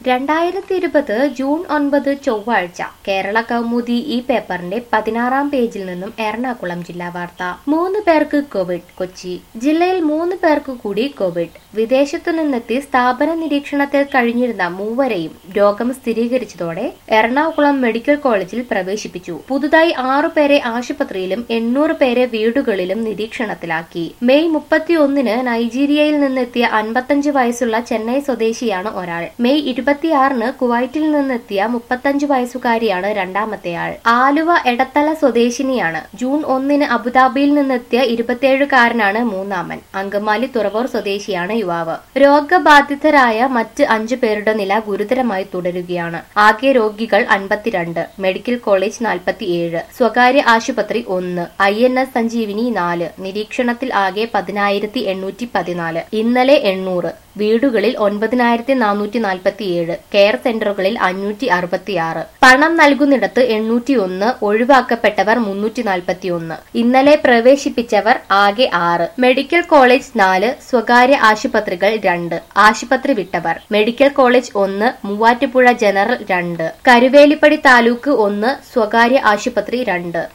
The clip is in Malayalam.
രണ്ടായിരത്തി ഇരുപത് ജൂൺ ഒൻപത് ചൊവ്വാഴ്ച കേരള കൗമുദി ഈ പേപ്പറിന്റെ പതിനാറാം പേജിൽ നിന്നും എറണാകുളം ജില്ലാ വാർത്ത മൂന്ന് പേർക്ക് കോവിഡ് കൊച്ചി ജില്ലയിൽ മൂന്ന് പേർക്ക് കൂടി കോവിഡ് വിദേശത്തു നിന്നെത്തി സ്ഥാപന നിരീക്ഷണത്തിൽ കഴിഞ്ഞിരുന്ന മൂവരെയും രോഗം സ്ഥിരീകരിച്ചതോടെ എറണാകുളം മെഡിക്കൽ കോളേജിൽ പ്രവേശിപ്പിച്ചു പുതുതായി ആറു പേരെ ആശുപത്രിയിലും എണ്ണൂറ് പേരെ വീടുകളിലും നിരീക്ഷണത്തിലാക്കി മെയ് മുപ്പത്തിയൊന്നിന് നൈജീരിയയിൽ നിന്നെത്തിയ അൻപത്തഞ്ച് വയസ്സുള്ള ചെന്നൈ സ്വദേശിയാണ് ഒരാൾ മെയ് ഇരുപത്തിയാറിന് കുവൈറ്റിൽ നിന്നെത്തിയ മുപ്പത്തഞ്ച് വയസ്സുകാരിയാണ് രണ്ടാമത്തെയാൾ ആലുവ എടത്തല സ്വദേശിനിയാണ് ജൂൺ ഒന്നിന് അബുദാബിയിൽ നിന്നെത്തിയ ഇരുപത്തിയേഴുകാരനാണ് മൂന്നാമൻ അങ്കമാലി തുറവൂർ സ്വദേശിയാണ് യുവാവ് രോഗബാധിതരായ മറ്റ് അഞ്ചു പേരുടെ നില ഗുരുതരമായി തുടരുകയാണ് ആകെ രോഗികൾ അൻപത്തിരണ്ട് മെഡിക്കൽ കോളേജ് നാൽപ്പത്തിയേഴ് സ്വകാര്യ ആശുപത്രി ഒന്ന് ഐ എൻ എസ് സഞ്ജീവിനി നാല് നിരീക്ഷണത്തിൽ ആകെ പതിനായിരത്തി എണ്ണൂറ്റി പതിനാല് ഇന്നലെ എണ്ണൂറ് വീടുകളിൽ ഒൻപതിനായിരത്തി നാനൂറ്റി നാൽപ്പത്തിയേഴ് കെയർ സെന്ററുകളിൽ അഞ്ഞൂറ്റി അറുപത്തിയാറ് പണം നൽകുന്നിടത്ത് എണ്ണൂറ്റി ഒന്ന് ഒഴിവാക്കപ്പെട്ടവർ മുന്നൂറ്റി നാൽപ്പത്തി ഒന്ന് ഇന്നലെ പ്രവേശിപ്പിച്ചവർ ആകെ ആറ് മെഡിക്കൽ കോളേജ് നാല് സ്വകാര്യ ആശുപത്രികൾ രണ്ട് ആശുപത്രി വിട്ടവർ മെഡിക്കൽ കോളേജ് ഒന്ന് മൂവാറ്റുപുഴ ജനറൽ രണ്ട് കരുവേലിപ്പടി താലൂക്ക് ഒന്ന് സ്വകാര്യ ആശുപത്രി രണ്ട്